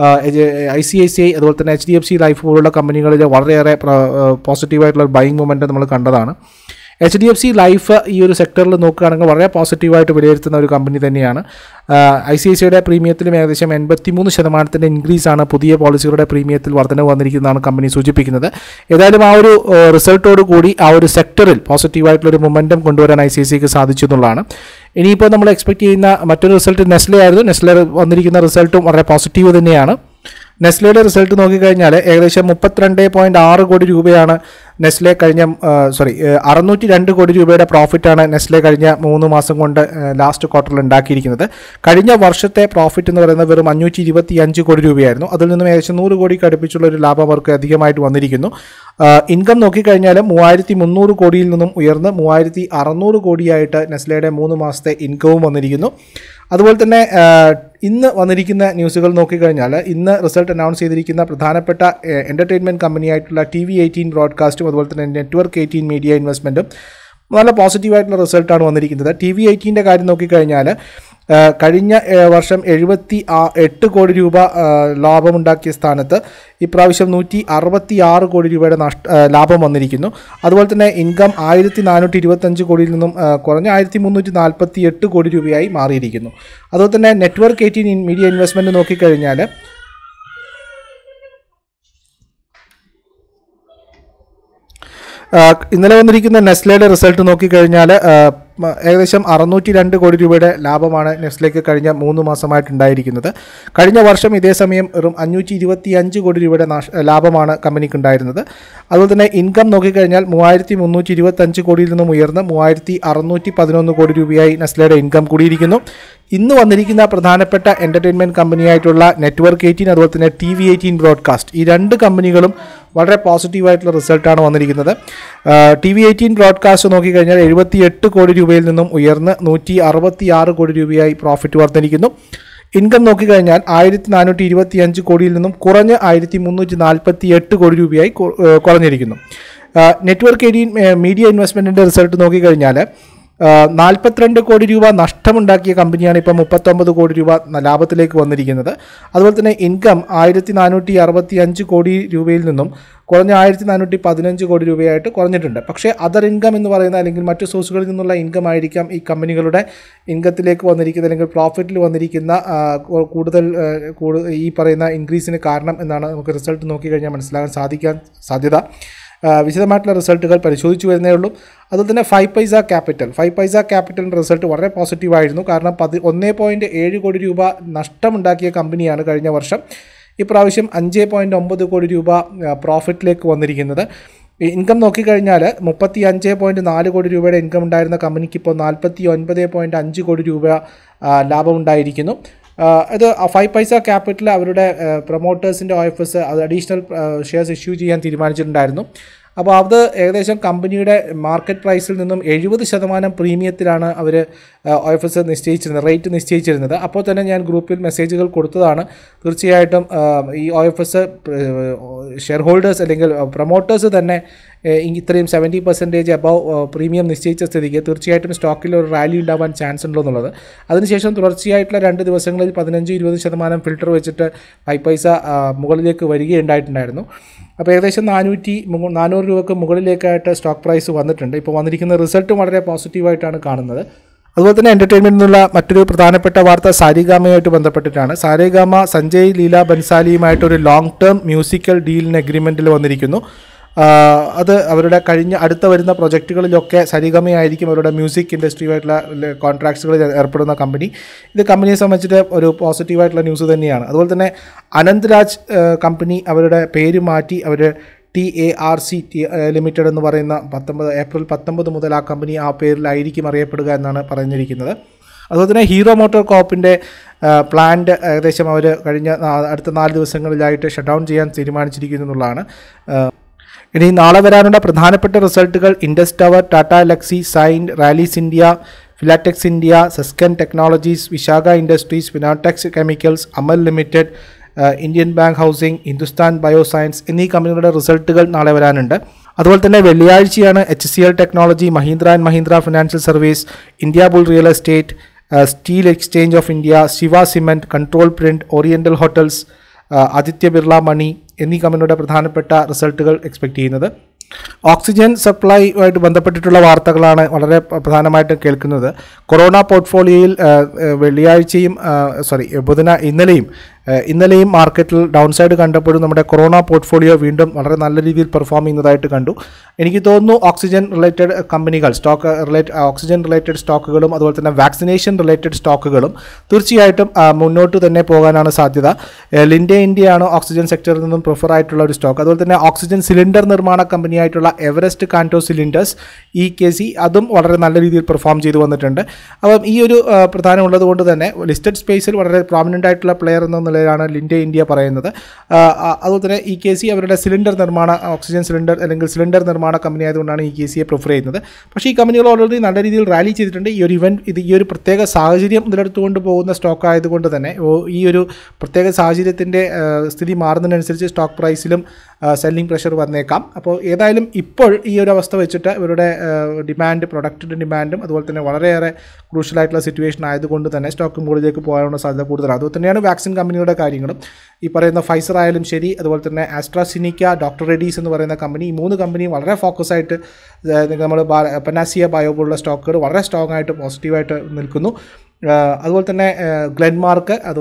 A: I C I C I അതുപോലെ തന്നെ H D F C life പോലുള്ള കമ്പനികളിൽ വളരെയേറെ പോസിറ്റീവായിട്ടുള്ള ബൈങ് മൂവ്മെൻറ്റ് നമ്മൾ കണ്ടതാണ് H D F C life ഈ ഒരു സെക്ടറിൽ നോക്കുകയാണെങ്കിൽ വളരെ പോസിറ്റീവായിട്ട് വിലയിരുത്തുന്ന ഒരു കമ്പനി തന്നെയാണ് ഐ സി ഐ സിയുടെ പ്രീമിയത്തിലും ഏകദേശം എൺപത്തി മൂന്ന് ശതമാനത്തിൻ്റെ ഇൻക്രീസാണ് പുതിയ പോളിസികളുടെ പ്രീമിയത്തിൽ വർധനവ് വന്നിരിക്കുന്നതാണ് കമ്പനി സൂചിപ്പിക്കുന്നത് ഏതായാലും ആ ഒരു റിസൾട്ടോട് കൂടി ആ ഒരു സെക്ടറിൽ പോസിറ്റീവായിട്ടുള്ള ഒരു മൊമെൻറ്റം കൊണ്ടുവരാൻ ഐ സി ഐ സിക്ക് സാധിച്ചു എന്നുള്ളതാണ് ഇനിയിപ്പോൾ നമ്മൾ എക്സ്പെക്ട് ചെയ്യുന്ന മറ്റൊരു റിസൾട്ട് നെസ്ലെ ആയിരുന്നു നെസ്ലെ വന്നിരിക്കുന്ന റിസൾട്ടും വളരെ പോസിറ്റീവ് തന്നെയാണ് നെസ്ലയുടെ റിസൾട്ട് നോക്കിക്കഴിഞ്ഞാൽ ഏകദേശം മുപ്പത്തിരണ്ട് പോയിൻറ്റ് ആറ് കോടി രൂപയാണ് നെസ്ലെ കഴിഞ്ഞ സോറി അറുന്നൂറ്റി രണ്ട് കോടി രൂപയുടെ പ്രോഫിറ്റാണ് നെസ്ലെ കഴിഞ്ഞ മൂന്ന് മാസം കൊണ്ട് ലാസ്റ്റ് ക്വാർട്ടറിൽ ഉണ്ടാക്കിയിരിക്കുന്നത് കഴിഞ്ഞ വർഷത്തെ പ്രോഫിറ്റ് എന്ന് പറയുന്നത് വെറും അഞ്ഞൂറ്റി ഇരുപത്തി അഞ്ച് കോടി രൂപയായിരുന്നു അതിൽ നിന്നും ഏകദേശം നൂറ് കോടിക്ക് അടുപ്പിച്ചുള്ള ഒരു ലാഭം അവർക്ക് അധികമായിട്ട് വന്നിരിക്കുന്നു ഇൻകം നോക്കിക്കഴിഞ്ഞാൽ മൂവായിരത്തി മുന്നൂറ് കോടിയിൽ നിന്നും ഉയർന്ന് മൂവായിരത്തി അറുന്നൂറ് കോടിയായിട്ട് നെസ്ലയുടെ മൂന്ന് മാസത്തെ ഇൻകവും വന്നിരിക്കുന്നു അതുപോലെ തന്നെ ഇന്ന് വന്നിരിക്കുന്ന ന്യൂസുകൾ നോക്കിക്കഴിഞ്ഞാൽ ഇന്ന് റിസൾട്ട് അനൗൺസ് ചെയ്തിരിക്കുന്ന പ്രധാനപ്പെട്ട എൻ്റർടൈൻമെൻറ്റ് കമ്പനിയായിട്ടുള്ള ടി വി എയ്റ്റീൻ ബ്രോഡ്കാസ്റ്റും അതുപോലെ തന്നെ നെറ്റ്വർക്ക് എയ്റ്റീൻ മീഡിയ ഇൻവെസ്റ്റ്മെൻറ്റും നല്ല പോസിറ്റീവായിട്ടുള്ള റിസൾട്ടാണ് വന്നിരിക്കുന്നത് ടി വി എയ്റ്റീൻ്റെ കാര്യം നോക്കിക്കഴിഞ്ഞാൽ കഴിഞ്ഞ വർഷം എഴുപത്തി എട്ട് കോടി രൂപ ലാഭമുണ്ടാക്കിയ സ്ഥാനത്ത് ഇപ്രാവശ്യം നൂറ്റി അറുപത്തി ആറ് കോടി രൂപയുടെ നഷ്ട ലാഭം വന്നിരിക്കുന്നു അതുപോലെ തന്നെ ഇൻകം ആയിരത്തി നാനൂറ്റി ഇരുപത്തഞ്ച് കോടിയിൽ നിന്നും കുറഞ്ഞ ആയിരത്തി മുന്നൂറ്റി നാൽപ്പത്തി എട്ട് കോടി രൂപയായി മാറിയിരിക്കുന്നു അതുപോലെ തന്നെ നെറ്റ്വർക്ക് എയ്റ്റീൻ മീഡിയ ഇൻവെസ്റ്റ്മെൻറ്റ് നോക്കിക്കഴിഞ്ഞാൽ ഇന്നലെ വന്നിരിക്കുന്ന നെസ്ലയുടെ റിസൾട്ട് നോക്കിക്കഴിഞ്ഞാൽ ഏകദേശം അറുന്നൂറ്റി രണ്ട് കോടി രൂപയുടെ ലാഭമാണ് നെസ്ലേക്ക് കഴിഞ്ഞ മൂന്ന് മാസമായിട്ട് ഉണ്ടായിരിക്കുന്നത് കഴിഞ്ഞ വർഷം ഇതേ സമയം വെറും അഞ്ഞൂറ്റി ഇരുപത്തി അഞ്ച് കോടി രൂപയുടെ ലാഭമാണ് കമ്പനിക്ക് ഉണ്ടായിരുന്നത് അതുപോലെ തന്നെ ഇൻകം നോക്കിക്കഴിഞ്ഞാൽ മൂവായിരത്തി മുന്നൂറ്റി ഇരുപത്തഞ്ച് കോടിയിൽ നിന്നും ഉയർന്ന് മൂവായിരത്തി അറുന്നൂറ്റി പതിനൊന്ന് കോടി രൂപയായി നെസ്ലയുടെ ഇൻകം കൂടിയിരിക്കുന്നു ഇന്ന് വന്നിരിക്കുന്ന പ്രധാനപ്പെട്ട എൻ്റർടൈൻമെൻറ്റ് കമ്പനിയായിട്ടുള്ള നെറ്റ്വർക്ക് എയ്റ്റീൻ അതുപോലെ തന്നെ ടി വി എയ്റ്റീൻ ബ്രോഡ്കാസ്റ്റ് ഈ രണ്ട് കമ്പനികളും വളരെ പോസിറ്റീവായിട്ടുള്ള റിസൾട്ടാണ് വന്നിരിക്കുന്നത് ടി വി എയ്റ്റീൻ ബ്രോഡ്കാസ്റ്റ് നോക്കിക്കഴിഞ്ഞാൽ എഴുപത്തി എട്ട് കോടി രൂപയിൽ നിന്നും ഉയർന്ന് നൂറ്റി അറുപത്തി ആറ് കോടി രൂപയായി പ്രോഫിറ്റ് വർദ്ധിക്കുന്നു ഇൻകം നോക്കിക്കഴിഞ്ഞാൽ ആയിരത്തി നാനൂറ്റി ഇരുപത്തി അഞ്ച് കോടിയിൽ നിന്നും കുറഞ്ഞ് ആയിരത്തി മുന്നൂറ്റി നാൽപ്പത്തി എട്ട് കോടി രൂപയായി കുറഞ്ഞിരിക്കുന്നു നെറ്റ്വർക്ക് എയ്റ്റീൻ മീഡിയ ഇൻവെസ്റ്റ്മെൻറ്റിൻ്റെ റിസൾട്ട് നോക്കിക്കഴിഞ്ഞാൽ നാൽപ്പത്തിരണ്ട് കോടി രൂപ നഷ്ടമുണ്ടാക്കിയ കമ്പനിയാണ് ഇപ്പോൾ മുപ്പത്തൊമ്പത് കോടി രൂപ ലാഭത്തിലേക്ക് വന്നിരിക്കുന്നത് അതുപോലെ തന്നെ ഇൻകം ആയിരത്തി നാനൂറ്റി അറുപത്തി അഞ്ച് കോടി രൂപയിൽ നിന്നും കുറഞ്ഞ ആയിരത്തി നാനൂറ്റി പതിനഞ്ച് കോടി രൂപയായിട്ട് കുറഞ്ഞിട്ടുണ്ട് പക്ഷേ അതർ ഇൻകം എന്ന് പറയുന്ന അല്ലെങ്കിൽ മറ്റു സോഴ്സുകളിൽ നിന്നുള്ള ഇൻകം ആയിരിക്കാം ഈ കമ്പനികളുടെ ഇൻകത്തിലേക്ക് വന്നിരിക്കുന്ന അല്ലെങ്കിൽ പ്രോഫിറ്റിൽ വന്നിരിക്കുന്ന കൂടുതൽ ഈ പറയുന്ന ഇൻക്രീസിന് കാരണം എന്നാണ് നമുക്ക് റിസൾട്ട് നോക്കിക്കഴിഞ്ഞാൽ മനസ്സിലാക്കാൻ സാധിക്കാൻ സാധ്യത വിശദമായിട്ടുള്ള റിസൾട്ടുകൾ പരിശോധിച്ചു വരുന്നേ ഉള്ളൂ അതുപോലെ തന്നെ ഫൈവ് പൈസ ക്യാപിറ്റൽ ഫൈവ് പൈസ ക്യാപിറ്റലിൻ്റെ റിസൾട്ട് വളരെ പോസിറ്റീവായിരുന്നു കാരണം പതി ഒന്നേ പോയിൻറ്റ് ഏഴ് കോടി രൂപ നഷ്ടമുണ്ടാക്കിയ കമ്പനിയാണ് കഴിഞ്ഞ വർഷം ഇപ്രാവശ്യം അഞ്ച് പോയിൻറ്റ് ഒമ്പത് കോടി രൂപ പ്രോഫിറ്റിലേക്ക് വന്നിരിക്കുന്നത് ഇൻകം നോക്കിക്കഴിഞ്ഞാൽ മുപ്പത്തി അഞ്ച് പോയിൻറ്റ് നാല് കോടി രൂപയുടെ ഇൻകം ഉണ്ടായിരുന്ന കമ്പനിക്ക് ഇപ്പോൾ നാൽപ്പത്തി ഒൻപത് പോയിൻറ്റ് അഞ്ച് കോടി രൂപ ലാഭം ഉണ്ടായിരിക്കുന്നു ഇത് ഫൈവ് പൈസ ക്യാപിറ്റൽ അവരുടെ പ്രൊമോട്ടേഴ്സിൻ്റെ ഓഫീസ് അത് അഡീഷണൽ ഷെയർസ് ഇഷ്യൂ ചെയ്യാൻ തീരുമാനിച്ചിട്ടുണ്ടായിരുന്നു അപ്പോൾ അത് ഏകദേശം കമ്പനിയുടെ മാർക്കറ്റ് പ്രൈസിൽ നിന്നും എഴുപത് ശതമാനം പ്രീമിയത്തിലാണ് അവർ ഒ എഫ് എസ് നിശ്ചയിച്ചിരുന്നത് റേറ്റ് നിശ്ചയിച്ചിരുന്നത് അപ്പോൾ തന്നെ ഞാൻ ഗ്രൂപ്പിൽ മെസ്സേജുകൾ കൊടുത്തതാണ് തീർച്ചയായിട്ടും ആ, ഈ O F S share holders അല്ലെങ്കിൽ പ്രൊമോട്ടേഴ്സ് തന്നെ ഏഹ്, ഇത്രയും സെവൻറ്റി പെർസെൻറ്റേജ് അബവ് പ്രീമിയം നിശ്ചയിച്ച സ്ഥിതിക്ക് തീർച്ചയായിട്ടും സ്റ്റോക്കിൽ ഒരു റാലി ഉണ്ടാവാൻ ചാൻസ് ഉണ്ടോ എന്നുള്ളത് അതിനുശേഷം തുടർച്ചയായിട്ടുള്ള രണ്ട് ദിവസങ്ങളിൽ പതിനഞ്ച് ഇരുപത് ശതമാനം ഫിൽട്ടർ വെച്ചിട്ട് ഫൈവ് പൈസ ആ, മുകളിലേക്ക് വരികയുണ്ടായിട്ടുണ്ടായിരുന്നു അപ്പോൾ ഏകദേശം നാനൂറ്റി മു- നാനൂറ് രൂപക്ക് മുകളിലേക്കായിട്ട് സ്റ്റോക്ക് പ്രൈസ് വന്നിട്ടുണ്ട് ഇപ്പോൾ വന്നിരിക്കുന്ന റിസൾട്ടും വളരെ പോസിറ്റീവായിട്ടാണ് കാണുന്നത് അതുപോലെ തന്നെ എൻ്റർടൈൻമെൻറ്റിൽ നിന്നുള്ള മറ്റൊരു പ്രധാനപ്പെട്ട വാർത്ത സാരിഗാമയുമായിട്ട് ബന്ധപ്പെട്ടിട്ടാണ് സാരിഗാമ സഞ്ജയ് ലീല ബൻസാലിയുമായിട്ട് ഒരു ലോങ് ടേം മ്യൂസിക്കൽ ഡീലിന് അഗ്രിമെൻറ്റിൽ വന്നിരിക്കുന്നു ആ, അത് അവരുടെ കഴിഞ്ഞ അടുത്ത വരുന്ന പ്രൊജക്റ്റുകളിലൊക്കെ സരിഗമയായിരിക്കും അവരുടെ മ്യൂസിക് ഇൻഡസ്ട്രിയുമായിട്ടുള്ള കോൺട്രാക്ട്സുകളിൽ ഏർപ്പെടുന്ന കമ്പനി ഇത് കമ്പനിയെ സംബന്ധിച്ചിട്ട് ഒരു പോസിറ്റീവായിട്ടുള്ള ന്യൂസ് തന്നെയാണ് അതുപോലെ തന്നെ അനന്ത് രാജ് ആ, കമ്പനി അവരുടെ പേര് മാറ്റി അവർ T A R C T limited എന്ന് പറയുന്ന പത്തൊമ്പത് ഏപ്രിൽ പത്തൊമ്പത് മുതൽ ആ കമ്പനി ആ പേരിലായിരിക്കും അറിയപ്പെടുക എന്നാണ് പറഞ്ഞിരിക്കുന്നത് അതുപോലെ തന്നെ ഹീറോ മോട്ടോർ കോപ്പിൻ്റെ പ്ലാന്റ് ഏകദേശം അവർ കഴിഞ്ഞ നാ- അടുത്ത നാല് ദിവസങ്ങളിലായിട്ട് ഷട്ട് ഡൗൺ ചെയ്യാൻ തീരുമാനിച്ചിരിക്കുന്നു എന്നുള്ളതാണ് ആ, ഇനി നാളെ വരാനുള്ള പ്രധാനപ്പെട്ട റിസൾട്ടുകൾ ഇൻഡസ് ടവർ ടാറ്റ ലക്സി സൈൻഡ് Rallis India Filatex India Sasken technologies Visaka industries Fineotex chemicals Amal limited ആ, Indian Bank housing Hindustan bioscience എന്നീ കമ്പനികളുടെ റിസൾട്ടുകൾ നാളെ വരാനുണ്ട് അതുപോലെ തന്നെ വെള്ളിയാഴ്ചയാണ് H C L technology Mahindra and Mahindra financial service India bull real estate Steel Exchange of India Shiva cement Control Print Oriental Hotels ആ, ആദിത്യ ബിർള മണി എന്നീ കമ്പനിയുടെ പ്രധാനപ്പെട്ട റിസൾട്ടുകൾ എക്സ്പെക്ട് ചെയ്യുന്നത് ഓക്സിജൻ സപ്ലൈയുമായിട്ട് ബന്ധപ്പെട്ടിട്ടുള്ള വാർത്തകളാണ് വളരെ പ്ര- പ്രധാനമായിട്ടും കേൾക്കുന്നത് കൊറോണ പോർട്ട്ഫോളിയോയിൽ ആ, ആ, വെള്ളിയാഴ്ചയും സോറി ബുധന ഇന്നലെയും ആ, ഇന്നലെയും മാർക്കറ്റിൽ ഡൗൺ സൈഡ് കണ്ടപ്പോഴും നമ്മുടെ കൊറോണ പോർട്ട്ഫോളിയോ വീണ്ടും വളരെ നല്ല രീതിയിൽ പെർഫോം ചെയ്യുന്നതായിട്ട് കണ്ടു എനിക്ക് തോന്നുന്നു ഓക്സിജൻ റിലേറ്റഡ് കമ്പനികൾ സ്റ്റോക്ക് റിലേറ്റ് ഓക്സിജൻ റിലേറ്റഡ് സ്റ്റോക്കുകളും അതുപോലെ തന്നെ വാക്സിനേഷൻ റിലേറ്റഡ് സ്റ്റോക്കുകളും തീർച്ചയായിട്ടും ആ, മുന്നോട്ട് തന്നെ പോകാനാണ് സാധ്യത ഏ, ലിൻഡെ ഇന്ത്യയാണ് ഓക്സിജൻ സെക്ടറിൽ നിന്നും പ്രിഫർ ആയിട്ടുള്ള ഒരു സ്റ്റോക്ക് അതുപോലെ തന്നെ ഓക്സിജൻ സിലിണ്ടർ നിർമ്മാണ കമ്പനിയായിട്ടുള്ള Everest Kanto cylinders E K C അതും വളരെ നല്ല രീതിയിൽ പെർഫോം ചെയ്തു വന്നിട്ടുണ്ട് അപ്പം ഈ ഒരു ആ, പ്രധാനമുള്ളത് കൊണ്ട് തന്നെ ലിസ്റ്റഡ് സ്പേസിൽ വളരെ പ്രോമിനൻ്റ് ആയിട്ടുള്ള പ്ലെയർ എന്ന നിലയിലാണ് ലിൻഡെ ഇന്ത്യ പറയുന്നത് ആ, ആ, അതുപോലെ തന്നെ ഇ കെ സി അവരുടെ സിലിണ്ടർ നിർമ്മാണ ഓക്സിജൻ സിലിണ്ടർ അല്ലെങ്കിൽ സിലിണ്ടർ നിർമ്മാണ കമ്പനി ആയതുകൊണ്ടാണ് ഇ കെ സിയെ പ്രിഫർ ചെയ്യുന്നത് പക്ഷേ ഈ കമ്പനികൾ ഓൾറെഡി നല്ല രീതിയിൽ റാലി ചെയ്തിട്ടുണ്ട് ഈ ഒരു ഇവൻറ്റ് ഇത് ഈ ഒരു പ്രത്യേക സാഹചര്യം ഇതിലെടുത്തുകൊണ്ട് പോകുന്ന സ്റ്റോക്ക് ആയതുകൊണ്ട് തന്നെ ഓ- ഈ ഒരു പ്രത്യേക സാഹചര്യത്തിൻ്റെ സ്ഥിതി മാറുന്നതിനനുസരിച്ച് സ്റ്റോക്ക് പ്രൈസിലും സെല്ലിംഗ് പ്രഷർ വന്നേക്കാം അപ്പോൾ ഏതായാലും ഇപ്പോൾ ഈ ഒരു അവസ്ഥ വെച്ചിട്ട് ഇവരുടെ ഡിമാൻഡ് പ്രൊഡക്റ്റിൻ്റെ ഡിമാൻഡും അതുപോലെ തന്നെ വളരെയേറെ ക്രൂഷ്യലായിട്ടുള്ള സിറ്റുവേഷൻ ആയതുകൊണ്ട് തന്നെ സ്റ്റോക്ക് മുകളിലേക്ക് പോകാനുള്ള സാധ്യത കൂടുതലാണ് അതുപോലെ തന്നെയാണ് വാക്സിൻ കമ്പനിയുടെ കാര്യങ്ങളും ഈ പറയുന്ന ഫൈസർ ആയാലും ശരി അതുപോലെ തന്നെ ആസ്ട്രാസിനിക്ക ഡോക്ടർ റെഡീസ് എന്ന് പറയുന്ന കമ്പനി ഈ മൂന്ന് കമ്പനിയും വളരെ ഫോക്കസ് ആയിട്ട് നമ്മൾ പനാസിയ ബയോ പോലുള്ള സ്റ്റോക്കുകൾ വളരെ സ്ട്രോങ് ആയിട്ട് പോസിറ്റീവായിട്ട് നിൽക്കുന്നു ആ, അതുപോലെ തന്നെ ഗ്ലെൻമാർക്ക് അത്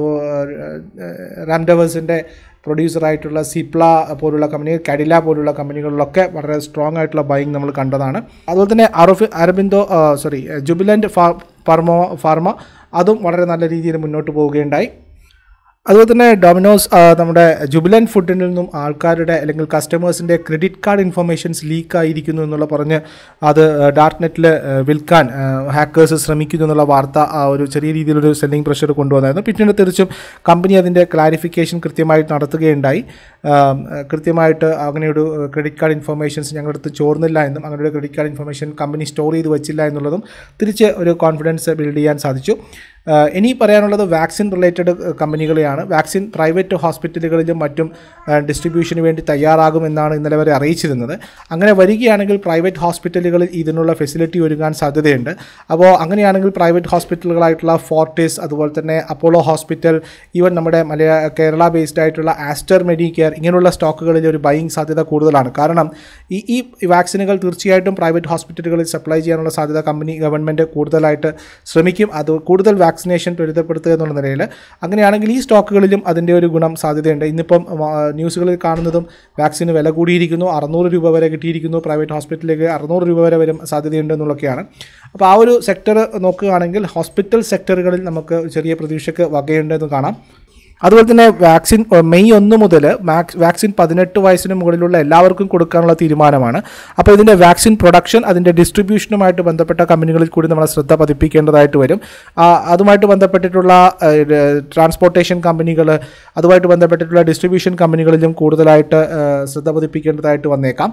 A: റാംഡവേഴ്സിൻ്റെ പ്രൊഡ്യൂസറായിട്ടുള്ള സിപ്ല പോലുള്ള കമ്പനികൾ കഡില പോലുള്ള കമ്പനികളിലൊക്കെ വളരെ സ്ട്രോങ് ആയിട്ടുള്ള ബൈങ് നമ്മൾ കണ്ടതാണ് അതുപോലെ തന്നെ അറോഫി അരബിന്ദോ സോറി ജുബിലൻറ്റ് ഫാർ ഫാർമോ ഫാർമ അതും വളരെ നല്ല രീതിയിൽ മുന്നോട്ട് പോവുകയുണ്ടായി അതുപോലെ തന്നെ ഡൊമിനോസ് ആ, നമ്മുടെ ജുബിലൻ ഫുഡിൽ നിന്നും ആൾക്കാരുടെ അല്ലെങ്കിൽ കസ്റ്റമേഴ്സിൻ്റെ ക്രെഡിറ്റ് കാർഡ് ഇൻഫർമേഷൻസ് ലീക്ക് ആയിരിക്കുന്നു എന്നുള്ള പറഞ്ഞ് അത് ഡാർക്ക് നെറ്റിൽ വിൽക്കാൻ ഹാക്കേഴ്സ് ശ്രമിക്കുന്നു എന്നുള്ള വാർത്ത ആ ഒരു ചെറിയ രീതിയിലൊരു സെല്ലിംഗ് പ്രഷർ കൊണ്ടുവന്നായിരുന്നു പിന്നീട് തിരിച്ചും കമ്പനി അതിൻ്റെ ക്ലാരിഫിക്കേഷൻ കൃത്യമായിട്ട് നടത്തുകയുണ്ടായി ആ, കൃത്യമായിട്ട് അങ്ങനെയൊരു ക്രെഡിറ്റ് കാർഡ് ഇൻഫർമേഷൻസ് ഞങ്ങളുടെ അടുത്ത് ചോർന്നില്ല എന്നും അങ്ങനെ ഒരു credit card information company store ചെയ്ത് വെച്ചില്ല എന്നുള്ളതും തിരിച്ച് ഒരു കോൺഫിഡൻസ് ബിൽഡ് ചെയ്യാൻ സാധിച്ചു ആ, ഇനി പറയാനുള്ളത് വാക്സിൻ റിലേറ്റഡ് കമ്പനികളെയാണ് വാക്സിൻ പ്രൈവറ്റ് ഹോസ്പിറ്റലുകളിലും മറ്റും ഡിസ്ട്രിബ്യൂഷന് വേണ്ടി തയ്യാറാകുമെന്നാണ് ഇന്നലെ വരെ അറിയിച്ചിരുന്നത് അങ്ങനെ വരികയാണെങ്കിൽ പ്രൈവറ്റ് ഹോസ്പിറ്റലുകളിൽ ഇതിനുള്ള ഫെസിലിറ്റി ഒരുങ്ങാൻ സാധ്യതയുണ്ട് അപ്പോൾ അങ്ങനെയാണെങ്കിൽ പ്രൈവറ്റ് ഹോസ്പിറ്റലുകളായിട്ടുള്ള ഫോർട്ടിസ് അതുപോലെ തന്നെ അപ്പോളോ ഹോസ്പിറ്റൽ ഈവൻ നമ്മുടെ മലയാ കേരള ബേസ്ഡ് ആയിട്ടുള്ള ആസ്റ്റർ മെഡിക്കെയർ ഇങ്ങനെയുള്ള സ്റ്റോക്കുകളിൽ ഒരു ബൈയിങ് സാധ്യത കൂടുതലാണ് കാരണം ഈ ഈ വാക്സിനുകൾ തീർച്ചയായിട്ടും പ്രൈവറ്റ് ഹോസ്പിറ്റലുകളിൽ സപ്ലൈ ചെയ്യാനുള്ള സാധ്യത കമ്പനി ഗവൺമെൻറ് കൂടുതലായിട്ട് ശ്രമിക്കും അത് കൂടുതൽ വാക്സിനേഷൻ ത്വരിതപ്പെടുത്തുക എന്നുള്ള നിലയിൽ അങ്ങനെയാണെങ്കിൽ ഈ സ്റ്റോക്കുകളിലും അതിൻ്റെ ഒരു ഗുണം സാധ്യതയുണ്ട് ഇന്നിപ്പം ആ, ന്യൂസുകളിൽ കാണുന്നതും വാക്സിന് വില കൂടിയിരിക്കുന്നു അറുന്നൂറ് രൂപ വരെ കിട്ടിയിരിക്കുന്നു പ്രൈവറ്റ് ഹോസ്പിറ്റലിലേക്ക് അറുന്നൂറ് രൂപ വരെ വരും സാധ്യതയുണ്ട് എന്നുള്ളതൊക്കെയാണ് അപ്പോൾ ആ ഒരു സെക്ടർ നോക്കുകയാണെങ്കിൽ ഹോസ്പിറ്റൽ സെക്ടറുകളിൽ നമുക്ക് ചെറിയ പ്രതീക്ഷയ്ക്ക് വകയുണ്ടെന്ന് കാണാം അതുപോലെ തന്നെ വാക്സിൻ ഏഹ്, മെയ് ഒന്ന് മുതൽ മാക്സ് വാക്സിൻ പതിനെട്ട് വയസ്സിന് മുകളിലുള്ള എല്ലാവർക്കും കൊടുക്കാനുള്ള തീരുമാനമാണ് അപ്പോൾ ഇതിൻ്റെ വാക്സിൻ പ്രൊഡക്ഷൻ അതിൻ്റെ ഡിസ്ട്രിബ്യൂഷനുമായിട്ട് ബന്ധപ്പെട്ട കമ്പനികളിൽ കൂടി നമ്മൾ ശ്രദ്ധ പതിപ്പിക്കേണ്ടതായിട്ട് വരും ആ, അതുമായിട്ട് ബന്ധപ്പെട്ടിട്ടുള്ള ട്രാൻസ്പോർട്ടേഷൻ കമ്പനികൾ അതുമായിട്ട് ബന്ധപ്പെട്ടിട്ടുള്ള ഡിസ്ട്രിബ്യൂഷൻ കമ്പനികളിലും കൂടുതലായിട്ട് ഏഹ്, ശ്രദ്ധ പതിപ്പിക്കേണ്ടതായിട്ട് വന്നേക്കാം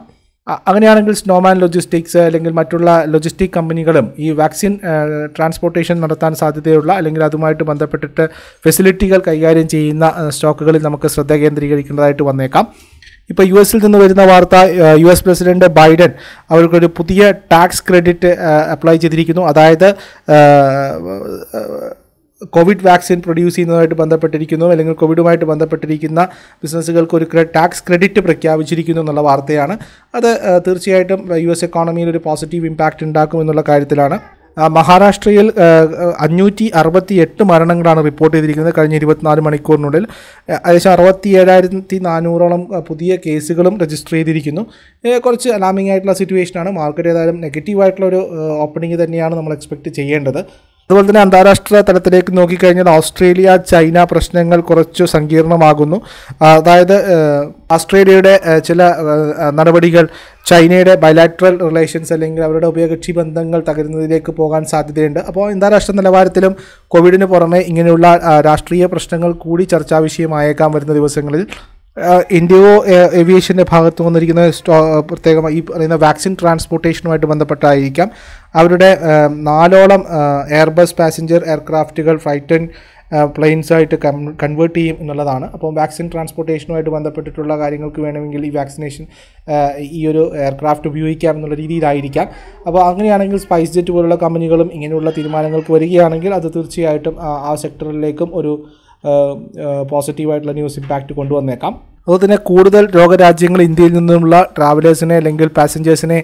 A: അ- അങ്ങനെയാണെങ്കിൽ സ്നോമാൻ ലോജിസ്റ്റിക്സ് അല്ലെങ്കിൽ മറ്റുള്ള ലോജിസ്റ്റിക് കമ്പനികളും ഈ വാക്സിൻ ട്രാൻസ്പോർട്ടേഷൻ നടത്താൻ സാധ്യതയുള്ള അല്ലെങ്കിൽ അതുമായിട്ട് ബന്ധപ്പെട്ടിട്ട് ഫെസിലിറ്റികൾ കൈകാര്യം ചെയ്യുന്ന ആ, സ്റ്റോക്കുകളിൽ നമുക്ക് ശ്രദ്ധ കേന്ദ്രീകരിക്കേണ്ടതായിട്ട് വന്നേക്കാം ഇപ്പോൾ യു എസിൽ നിന്ന് വരുന്ന വാർത്ത യു എസ് പ്രസിഡന്റ് ബൈഡൻ അവർക്കൊരു പുതിയ ടാക്സ് ക്രെഡിറ്റ് അപ്ലൈ ചെയ്തിരിക്കുന്നു അതായത് ആ, ആ, കോവിഡ് വാക്സിൻ പ്രൊഡ്യൂസ് ചെയ്യുന്നതുമായിട്ട് ബന്ധപ്പെട്ടിരിക്കുന്നു അല്ലെങ്കിൽ കോവിഡുമായിട്ട് ബന്ധപ്പെട്ടിരിക്കുന്ന ബിസിനസ്സുകൾക്ക് ഒരു ടാക്സ് ക്രെഡിറ്റ് പ്രഖ്യാപിച്ചിരിക്കുന്നു എന്നുള്ള വാർത്തയാണ് അത് ആ, തീർച്ചയായിട്ടും യു എസ് എക്കോണമിയിൽ ഒരു പോസിറ്റീവ് ഇമ്പാക്റ്റ് ഉണ്ടാക്കും എന്നുള്ള കാര്യത്തിലാണ് ആ, മഹാരാഷ്ട്രയിൽ അഞ്ഞൂറ്റി അറുപത്തി എട്ട് മരണങ്ങളാണ് റിപ്പോർട്ട് ചെയ്തിരിക്കുന്നത് കഴിഞ്ഞ ഇരുപത്തിനാല് മണിക്കൂറിനുള്ളിൽ ആ, ഏകദേശം അറുപത്തി ഏഴായിരത്തി നാനൂറോളം ആ, പുതിയ കേസുകളും രജിസ്റ്റർ ചെയ്തിരിക്കുന്നു ഏ, കുറച്ച് അലാമിംഗ് ആയിട്ടുള്ള സിറ്റുവേഷനാണ് മാർക്കറ്റ് ഏതായാലും നെഗറ്റീവ് ആയിട്ടുള്ള ഒരു ഓപ്പണിംഗ് തന്നെയാണ് നമ്മൾ എക്സ്പെക്ട് ചെയ്യേണ്ടത് അതുപോലെ തന്നെ അന്താരാഷ്ട്ര തലത്തിലേക്ക് നോക്കിക്കഴിഞ്ഞാൽ ഓസ്ട്രേലിയ ചൈന പ്രശ്നങ്ങൾ കുറച്ച് സങ്കീർണമാകുന്നു ആ, അതായത് ഏഹ്, ഓസ്ട്രേലിയയുടെ ഏഹ്, ചില ഏഹ്, നടപടികൾ ചൈനയുടെ ബയലാട്രൽ റിലേഷൻസ് അല്ലെങ്കിൽ അവരുടെ ഉഭയകക്ഷി ബന്ധങ്ങൾ തകരുന്നതിലേക്ക് പോകാൻ സാധ്യതയുണ്ട് അപ്പോൾ അന്താരാഷ്ട്ര നിലവാരത്തിലും കോവിഡിന് പുറമെ ഇങ്ങനെയുള്ള ആ, രാഷ്ട്രീയ പ്രശ്നങ്ങൾ കൂടി ചർച്ചാ വിഷയമായേക്കാം വരുന്ന ദിവസങ്ങളിൽ ആഹ് ഇൻഡിഗോ എ- ഏവിയേഷൻ്റെ ഭാഗത്ത് വന്നിരിക്കുന്ന സ്റ്റോ പ്രത്യേകം ഈ പറയുന്ന വാക്സിൻ ട്രാൻസ്പോർട്ടേഷനുമായിട്ട് ബന്ധപ്പെട്ടായിരിക്കാം അവരുടെ ആഹ് നാലോളം ആഹ് എയർബസ് പാസഞ്ചർ എയർക്രാഫ്റ്റുകൾ ഫ്രൈറ്റൻ പ്ലെയിൻസ് ആയിട്ട് കൺവേർട്ട് ചെയ്യും എന്നുള്ളതാണ് അപ്പോൾ വാക്സിൻ ട്രാൻസ്പോർട്ടേഷനുമായിട്ട് ബന്ധപ്പെട്ടിട്ടുള്ള കാര്യങ്ങൾക്ക് വേണമെങ്കിൽ ഈ വാക്സിനേഷൻ ഈ ഒരു എയർക്രാഫ്റ്റ് ഉപയോഗിക്കാം എന്നുള്ള രീതിയിലായിരിക്കാം അപ്പോൾ അങ്ങനെയാണെങ്കിൽ സ്പൈസ് ജെറ്റ് പോലുള്ള കമ്പനികളും ഇങ്ങനെയുള്ള തീരുമാനങ്ങൾക്ക് വരികയാണെങ്കിൽ അത് തീർച്ചയായിട്ടും ആ- ആ സെക്ടറിലേക്കും ഒരു പോസിറ്റീവായിട്ടുള്ള ന്യൂസ് ഇമ്പാക്റ്റ് കൊണ്ടുവന്നേക്കാം അതുപോലെ തന്നെ കൂടുതൽ രോഗരാജ്യങ്ങൾ ഇന്ത്യയിൽ നിന്നുമുള്ള ട്രാവലേഴ്സിനെ അല്ലെങ്കിൽ പാസഞ്ചേഴ്സിനെ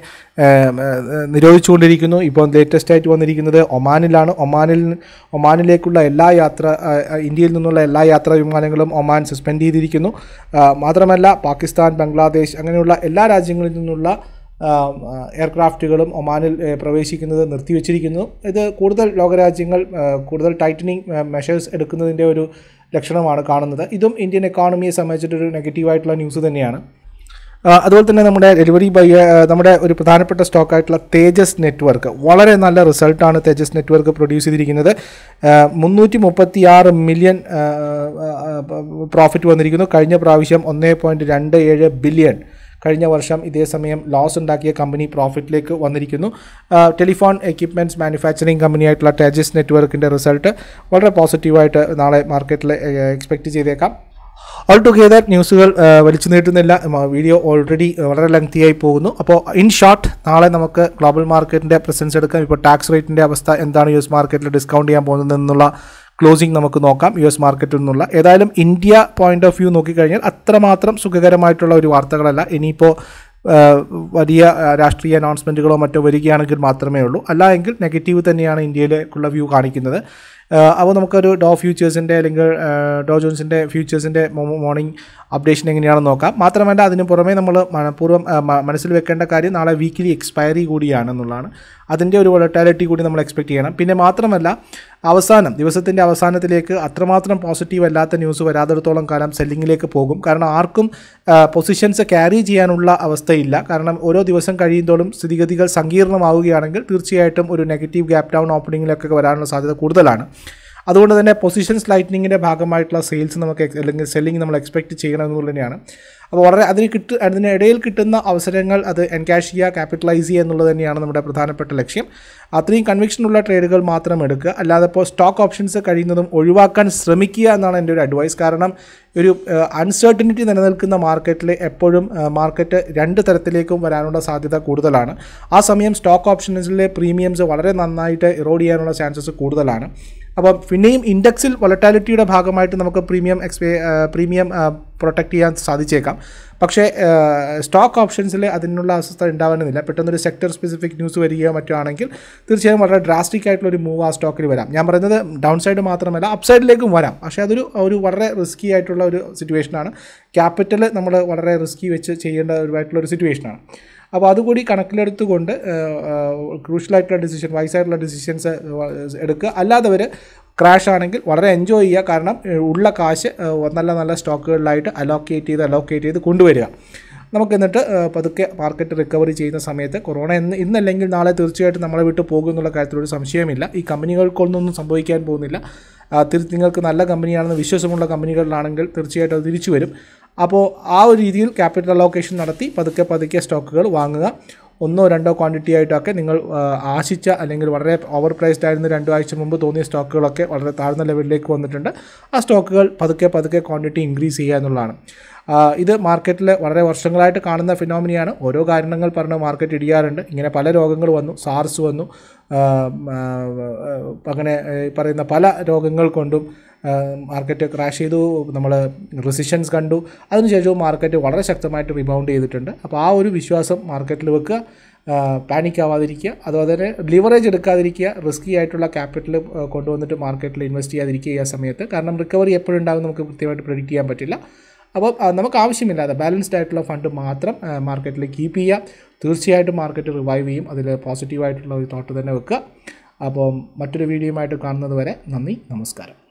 A: നിരോധിച്ചുകൊണ്ടിരിക്കുന്നു ഇപ്പോൾ ലേറ്റസ്റ്റ് ആയിട്ട് വന്നിരിക്കുന്നത് ഒമാനിലാണ് ഒമാനിൽ ഒമാനിലേക്കുള്ള എല്ലാ യാത്ര ആ, ആ, ഇന്ത്യയിൽ നിന്നുള്ള എല്ലാ യാത്രാ വിമാനങ്ങളും ഒമാൻ സസ്പെൻഡ് ചെയ്തിരിക്കുന്നു ആ, മാത്രമല്ല പാകിസ്ഥാൻ ബംഗ്ലാദേശ് അങ്ങനെയുള്ള എല്ലാ രാജ്യങ്ങളിൽ നിന്നുള്ള എയർക്രാഫ്റ്റുകളും ഒമാനിൽ ഏ, പ്രവേശിക്കുന്നത് നിർത്തിവെച്ചിരിക്കുന്നു ഇത് കൂടുതൽ ലോകരാജ്യങ്ങൾ ആ, കൂടുതൽ ടൈറ്റനിങ് മെഷേഴ്സ് എടുക്കുന്നതിൻ്റെ ഒരു ലക്ഷണമാണ് കാണുന്നത് ഇതും ഇന്ത്യൻ എക്കോണമിയെ സംബന്ധിച്ചിട്ടൊരു നെഗറ്റീവായിട്ടുള്ള ന്യൂസ് തന്നെയാണ് ആ, അതുപോലെ തന്നെ നമ്മുടെ ഡെലിവറി ബൈ നമ്മുടെ ഒരു പ്രധാനപ്പെട്ട സ്റ്റോക്കായിട്ടുള്ള തേജസ് നെറ്റ്വർക്ക് വളരെ നല്ല റിസൾട്ടാണ് തേജസ് നെറ്റ്വർക്ക് പ്രൊഡ്യൂസ് ചെയ്തിരിക്കുന്നത് മുന്നൂറ്റി മുപ്പത്തി ആറ് മില്യൺ പ്രോഫിറ്റ് വന്നിരിക്കുന്നു കഴിഞ്ഞ പ്രാവശ്യം ഒന്നേ പോയിൻറ്റ് രണ്ട് ഏഴ് ബില്യൺ കഴിഞ്ഞ വർഷം ഇതേ സമയം ലോസ് ഉണ്ടാക്കിയ കമ്പനി പ്രോഫിറ്റിലേക്ക് വന്നിരിക്കുന്നു ടെലിഫോൺ എക്യുപ്മെൻറ്റ്സ് മാനുഫാക്ചറിങ് കമ്പനിയായിട്ടുള്ള തേജസ് നെറ്റ്വർക്കിൻ്റെ റിസൾട്ട് വളരെ പോസിറ്റീവായിട്ട് നാളെ മാർക്കറ്റിൽ എക്സ്പെക്റ്റ് ചെയ്തേക്കാം ഓൾ ടുഗെദർ ന്യൂസുകൾ ആ, വലിച്ചു നീട്ടുന്നില്ല ഉം, വീഡിയോ ഓൾറെഡി വളരെ ലെങ്തിയായി പോകുന്നു അപ്പോൾ ഇൻ ഷോർട്ട് നാളെ നമുക്ക് ഗ്ലോബൽ മാർക്കറ്റിൻ്റെ പ്രസൻസ് എടുക്കാം ഇപ്പോൾ ടാക്സ് റേറ്റിൻ്റെ അവസ്ഥ എന്താണ് യു എസ് മാർക്കറ്റിൽ ഡിസ്കൗണ്ട് ചെയ്യാൻ പോകുന്നത് എന്നുള്ള ക്ലോസിംഗ് നമുക്ക് നോക്കാം യു എസ് മാർക്കറ്റിൽ നിന്നുള്ള ഏതായാലും ഇന്ത്യ പോയിന്റ് ഓഫ് വ്യൂ നോക്കിക്കഴിഞ്ഞാൽ അത്രമാത്രം സുഖകരമായിട്ടുള്ള ഒരു വാർത്തകളല്ല ഇനിയിപ്പോൾ ആ, വലിയ ആ, രാഷ്ട്രീയ അനൗൺസ്മെൻറ്റുകളോ മറ്റോ വരികയാണെങ്കിൽ മാത്രമേ ഉള്ളൂ അല്ല എങ്കിൽ നെഗറ്റീവ് തന്നെയാണ് ഇന്ത്യയിലേക്കുള്ള വ്യൂ കാണിക്കുന്നത് അപ്പോൾ നമുക്കൊരു ഡോ ഫ്യൂച്ചേഴ്സിൻ്റെ അല്ലെങ്കിൽ ആ, ഡോ ജോൺസിൻ്റെ ഫ്യൂച്ചേഴ്സിൻ്റെ മോർണിംഗ് അപ്ഡേഷൻ എങ്ങനെയാണെന്ന് നോക്കാം മാത്രമല്ല അതിന് പുറമെ നമ്മൾ മനഃപൂർവ്വം ആ, മ- മനസ്സിൽ വെക്കേണ്ട കാര്യം നാളെ വീക്കിലി എക്സ്പയറി കൂടിയാണെന്നുള്ളതാണ് അതിൻ്റെ ഒരു വൊളറ്റാലിറ്റി കൂടി നമ്മൾ എക്സ്പെക്ട് ചെയ്യണം പിന്നെ മാത്രമല്ല അവസാനം ദിവസത്തിൻ്റെ അവസാനത്തിലേക്ക് അത്രമാത്രം പോസിറ്റീവ് അല്ലാത്ത ന്യൂസ് വരാത്തിടത്തോളം കാലം സെല്ലിങ്ങിലേക്ക് പോകും കാരണം ആർക്കും പൊസിഷൻസ് ക്യാരി ചെയ്യാനുള്ള അവസ്ഥയില്ല കാരണം ഓരോ ദിവസം കഴിയുന്തോറും സ്ഥിതിഗതികൾ സങ്കീർണമാവുകയാണെങ്കിൽ തീർച്ചയായിട്ടും ഒരു നെഗറ്റീവ് ഗ്യാപ് ഡൗൺ ഓപ്പണിങ്ങിലൊക്കെ വരാനുള്ള സാധ്യത കൂടുതലാണ് അതുകൊണ്ട് തന്നെ പൊസിഷൻസ് ലൈറ്റനിങ്ങിൻ്റെ ഭാഗമായിട്ടുള്ള സെയിൽസ് നമുക്ക് ex- അല്ലെങ്കിൽ സെല്ലിംഗ് നമ്മൾ എക്സ്പെക്ട് ചെയ്യണം എന്നുള്ളത് തന്നെയാണ് അപ്പോൾ വളരെ അതിന് കിട്ടു അതിനിടയിൽ കിട്ടുന്ന അവസരങ്ങൾ അത് എൻകാഷ് ചെയ്യുക ക്യാപിറ്റലൈസ് ചെയ്യുക എന്നുള്ളത് തന്നെയാണ് നമ്മുടെ പ്രധാനപ്പെട്ട ലക്ഷ്യം അത്രയും കൺവിക്ഷനുള്ള ട്രേഡുകൾ മാത്രം എടുക്കുക അല്ലാതെ ഇപ്പോൾ സ്റ്റോക്ക് ഓപ്ഷൻസ് കഴിയുന്നതും ഒഴിവാക്കാൻ ശ്രമിക്കുക എന്നാണ് എൻ്റെ ഒരു അഡ്വൈസ് കാരണം ഒരു അൺസർട്ടനിറ്റി നിലനിൽക്കുന്ന മാർക്കറ്റിൽ എപ്പോഴും മാർക്കറ്റ് രണ്ട് തരത്തിലേക്കും വരാനുള്ള സാധ്യത കൂടുതലാണ് ആ സമയം സ്റ്റോക്ക് ഓപ്ഷൻസിലെ പ്രീമിയംസ് വളരെ നന്നായിട്ട് ഇറോഡ് ചെയ്യാനുള്ള ചാൻസസ് കൂടുതലാണ് അപ്പം പിന്നെയും ഇൻഡെക്സിൽ വൊളറ്റാലിറ്റിയുടെ ഭാഗമായിട്ട് നമുക്ക് പ്രീമിയം എക്സ്പേ പ്രീമിയം പ്രൊട്ടക്റ്റ് ചെയ്യാൻ സാധിച്ചേക്കാം പക്ഷേ സ്റ്റോക്ക് ഓപ്ഷൻസിൽ അതിനുള്ള അവസ്ഥ ഉണ്ടാവണമെന്നില്ല പെട്ടെന്നൊരു സെക്ടർ സ്പെസിഫിക് ന്യൂസ് വരികയോ മറ്റോ ആണെങ്കിൽ തീർച്ചയായും വളരെ ഡ്രാസ്റ്റിക് ആയിട്ടുള്ള ഒരു മൂവ് ആ സ്റ്റോക്കിൽ വരാം ഞാൻ പറയുന്നത് ഡൗൺ സൈഡ് മാത്രമല്ല അപ്പ് സൈഡിലേക്കും വരാം പക്ഷേ അതൊരു ഒരു വളരെ റിസ്കി ആയിട്ടുള്ള ഒരു സിറ്റുവേഷനാണ് ക്യാപിറ്റൽ നമ്മൾ വളരെ റിസ്കി വെച്ച് ചെയ്യേണ്ട ഒരുമായിട്ടുള്ള ഒരു സിറ്റുവേഷനാണ് അപ്പോൾ അതുകൂടി കണക്കിലെടുത്തുകൊണ്ട് ക്രൂഷ്യലായിട്ടുള്ള ഡിസിഷൻ വൈസായിട്ടുള്ള ഡിസിഷൻസ് എടുക്കുക അല്ലാത്തവർ ക്രാഷ് ആണെങ്കിൽ വളരെ എൻജോയ് ചെയ്യുക കാരണം ഏഹ്, ഉള്ള കാശ് ഏഹ്, നല്ല നല്ല സ്റ്റോക്കുകളിലായിട്ട് അലോക്കേറ്റ് ചെയ്ത് അലോക്കേറ്റ് ചെയ്ത് കൊണ്ടുവരിക നമുക്ക് എന്നിട്ട് ഏഹ്, പതുക്കെ മാർക്കറ്റ് റിക്കവറി ചെയ്യുന്ന സമയത്ത് കൊറോണ ഇന്ന് ഇന്നല്ലെങ്കിൽ നാളെ തീർച്ചയായിട്ടും നമ്മളെ വിട്ട് പോകും എന്നുള്ള കാര്യത്തിലൊരു സംശയമില്ല ഈ കമ്പനികൾക്കൊന്നും സംഭവിക്കാൻ പോകുന്നില്ല ആ, തിരി നിങ്ങൾക്ക് നല്ല കമ്പനിയാണെന്ന് വിശ്വാസമുള്ള കമ്പനികളിലാണെങ്കിൽ തീർച്ചയായിട്ടും അത് തിരിച്ചു വരും അപ്പോൾ ആ ഒരു രീതിയിൽ ക്യാപിറ്റൽ അലോക്കേഷൻ നടത്തി പതുക്കെ പതുക്കെ സ്റ്റോക്കുകൾ വാങ്ങുക ഒന്നോ രണ്ടോ ക്വാണ്ടിറ്റി ആയിട്ടൊക്കെ നിങ്ങൾ ആ, ആശിച്ച അല്ലെങ്കിൽ വളരെ ഓവർ പ്രൈസ്ഡ് ആയിരുന്ന രണ്ടു ആഴ്ച മുമ്പ് തോന്നിയ സ്റ്റോക്കുകളൊക്കെ വളരെ താഴ്ന്ന ലെവലിലേക്ക് വന്നിട്ടുണ്ട് ആ സ്റ്റോക്കുകൾ പതുക്കെ പതുക്കെ ക്വാണ്ടിറ്റി ഇൻക്രീസ് ചെയ്യുക എന്നുള്ളതാണ് ആ, ഇത് മാർക്കറ്റിൽ വളരെ വർഷങ്ങളായിട്ട് കാണുന്ന ഫിനോമിനിയാണ് ഓരോ കാരണങ്ങൾ പറഞ്ഞ് മാർക്കറ്റ് ഇടിയാറുണ്ട് ഇങ്ങനെ പല രോഗങ്ങൾ വന്നു സാർസ് വന്നു ആ, ആ, അങ്ങനെ ഏ, പറയുന്ന പല രോഗങ്ങൾ കൊണ്ടും മാർക്കറ്റ് ക്രാഷ് ചെയ്തു നമ്മൾ റിസിഷൻസ് കണ്ടു അതിനുശേഷവും മാർക്കറ്റ് വളരെ ശക്തമായിട്ട് റിബൗണ്ട് ചെയ്തിട്ടുണ്ട് അപ്പോൾ ആ ഒരു വിശ്വാസം മാർക്കറ്റിൽ വെക്കുക പാനിക് ആവാതിരിക്കുക അതുപോലെ തന്നെ ലിവറേജ് എടുക്കാതിരിക്കുക റിസ്കി ആയിട്ടുള്ള ക്യാപിറ്റൽ കൊണ്ടുവന്നിട്ട് മാർക്കറ്റിൽ ഇൻവെസ്റ്റ് ചെയ്യാതിരിക്കുക ഈ ആ സമയത്ത് കാരണം റിക്കവറി എപ്പോഴും ഉണ്ടാകും നമുക്ക് കൃത്യമായിട്ട് പ്രെഡിക്റ്റ് ചെയ്യാൻ പറ്റില്ല അപ്പോൾ ആ, നമുക്ക് ആവശ്യമില്ലാതെ ബാലൻസ്ഡ് ആയിട്ടുള്ള ഫണ്ട് മാത്രം മാർക്കറ്റിൽ കീപ്പ് ചെയ്യുക തീർച്ചയായിട്ടും മാർക്കറ്റ് റിവൈവ് ചെയ്യും അതിൽ പോസിറ്റീവായിട്ടുള്ള ഒരു തോട്ട് തന്നെ വെക്കുക അപ്പം മറ്റൊരു വീഡിയോയുമായിട്ട് കാണുന്നത് വരെ നന്ദി നമസ്കാരം